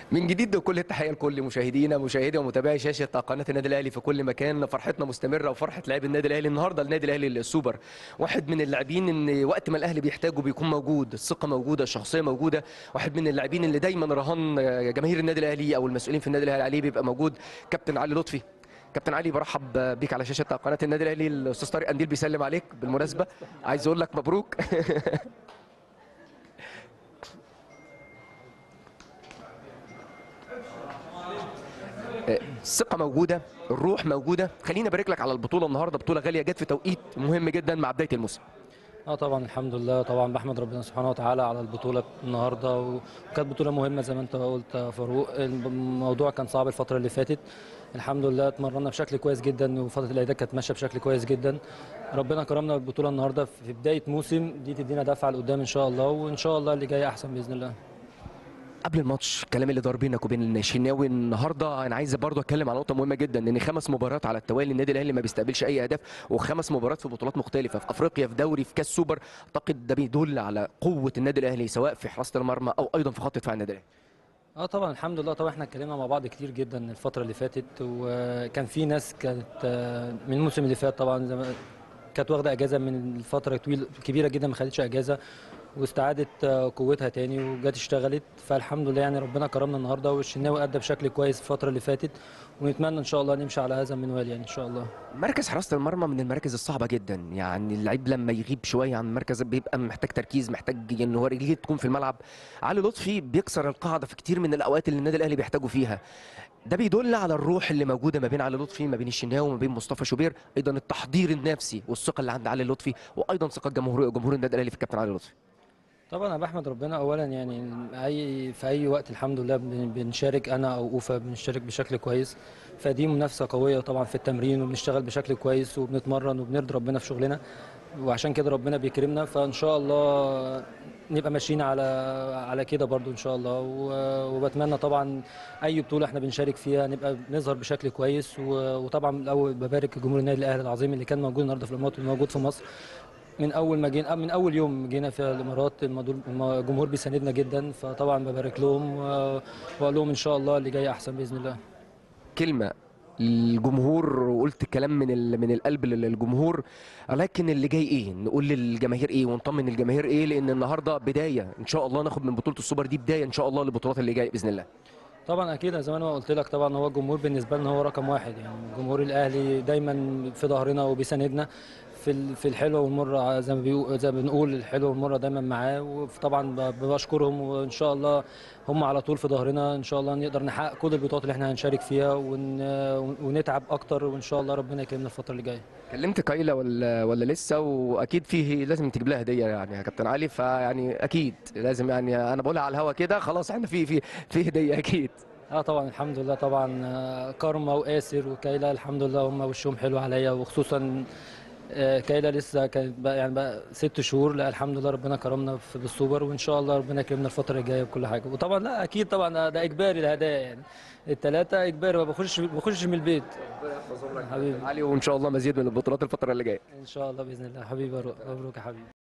من جديد وكل التحيه لكل مشاهدينا مشاهدي ومتابعي شاشه قناه النادي الاهلي في كل مكان فرحتنا مستمره وفرحه لاعبي النادي الاهلي النهارده النادي الاهلي السوبر واحد من اللاعبين ان وقت ما الاهلي بيحتاجه بيكون موجود الثقه موجوده الشخصيه موجوده واحد من اللاعبين اللي دايما رهان جماهير النادي الاهلي او المسؤولين في النادي الاهلي عليه بيبقى موجود كابتن علي لطفي كابتن علي برحب بيك على شاشه قناه النادي الاهلي الاستاذ طارق قنديل بيسلم عليك بالمناسبه عايز اقول لك مبروك الثقه موجوده الروح موجوده خليني ابارك لك على البطوله النهارده بطوله غاليه جت في توقيت مهم جدا مع بدايه الموسم اه طبعا الحمد لله طبعا بحمد ربنا سبحانه وتعالى على البطوله النهارده وكانت بطوله مهمه زي ما انت قلت يا فاروق الموضوع كان صعب الفتره اللي فاتت الحمد لله اتمرنا بشكل كويس جدا وفتره الاعداد كانت ماشيه بشكل كويس جدا ربنا كرمنا بالبطوله النهارده في بدايه موسم دي تدينا دفعه لقدام ان شاء الله وان شاء الله اللي جاي احسن باذن الله قبل الماتش الكلام اللي دار بينك وبين الشناوي النهارده انا عايز برضه اتكلم على نقطه مهمه جدا ان خمس مباريات على التوالي النادي الاهلي ما بيستقبلش اي اهداف وخمس مباريات في بطولات مختلفه في افريقيا في دوري في كاس سوبر اعتقد ده بيدل على قوه النادي الاهلي سواء في حراسه المرمى او ايضا في خط دفاع النادي الاهلي اه طبعا الحمد لله طبعا احنا اتكلمنا مع بعض كتير جدا الفتره اللي فاتت وكان في ناس كانت من الموسم اللي فات طبعا زي ما كانت واخده اجازه من الفتره طويله كبيره جدا ما خدتش اجازه واستعادت قوتها تاني وجت اشتغلت فالحمد لله يعني ربنا كرمنا النهارده والشناوي ادى بشكل كويس الفتره اللي فاتت ونتمنى ان شاء الله نمشي على هذا المنوال يعني ان شاء الله مركز حراسه المرمى من المراكز الصعبه جدا يعني اللعيب لما يغيب شويه عن المركز بيبقى محتاج تركيز محتاج ان هو رجليه تكون في الملعب علي لطفي بيكسر القاعده في كتير من الاوقات اللي النادي الاهلي بيحتاجوا فيها ده بيدل على الروح اللي موجوده ما بين علي لطفي ما بين الشناوي وما بين مصطفى شوبير ايضا التحضير النفسي والثقه اللي عند علي لطفي وايضا ثقه جمهور جمهور النادي الاهلي في الكابتن علي لطفي طبعا انا بحمد ربنا اولا يعني اي في اي وقت الحمد لله بنشارك انا او اوفا بنشارك بشكل كويس فدي منافسه قويه طبعا في التمرين وبنشتغل بشكل كويس وبنتمرن وبنرضي ربنا في شغلنا وعشان كده ربنا بيكرمنا فان شاء الله نبقى ماشيين على على كده برضو ان شاء الله وبتمنى طبعا اي بطوله احنا بنشارك فيها نبقى نظهر بشكل كويس وطبعا الاول ببارك جمهور النادي الاهلي العظيم اللي كان موجود النهارده في الامارات والموجود في مصر من اول ما جينا من اول يوم جينا في الامارات الجمهور بيساندنا جدا فطبعا ببارك لهم واقول لهم ان شاء الله اللي جاي احسن باذن الله كلمه الجمهور وقلت كلام من من القلب للجمهور لكن اللي جاي ايه نقول للجماهير ايه ونطمن الجماهير ايه لان النهارده بدايه ان شاء الله ناخد من بطوله السوبر دي بدايه ان شاء الله للبطولات اللي جايه باذن الله طبعا اكيد زي ما انا قلت لك طبعا هو الجمهور بالنسبه لنا هو رقم واحد يعني جمهور الاهلي دايما في ظهرنا وبيساندنا في في الحلوه والمره زي ما بيقول زي ما بنقول الحلوه والمره دايما معاه وطبعا بشكرهم وان شاء الله هم على طول في ظهرنا ان شاء الله نقدر نحقق كل البطولات اللي احنا هنشارك فيها ون... ونتعب اكتر وان شاء الله ربنا يكرمنا الفتره اللي جايه كلمت كايلا ولا ولا لسه واكيد فيه لازم تجيب لها هديه يعني يا كابتن علي فيعني اكيد لازم يعني انا بقولها على الهوا كده خلاص احنا في في في هديه اكيد اه طبعا الحمد لله طبعا كارما واسر وكايلا الحمد لله هم وشهم حلو عليا وخصوصا كايلا لسه كانت بقى يعني بقى ست شهور لا الحمد لله ربنا كرمنا في بالسوبر وان شاء الله ربنا يكرمنا الفتره الجايه بكل حاجه وطبعا لا اكيد طبعا ده اجباري الهدايا يعني الثلاثه اجباري ما بخش بخش من البيت حبيبي علي وان شاء الله مزيد من البطولات الفتره اللي جايه ان شاء الله باذن الله حبيبي مبروك يا حبيبي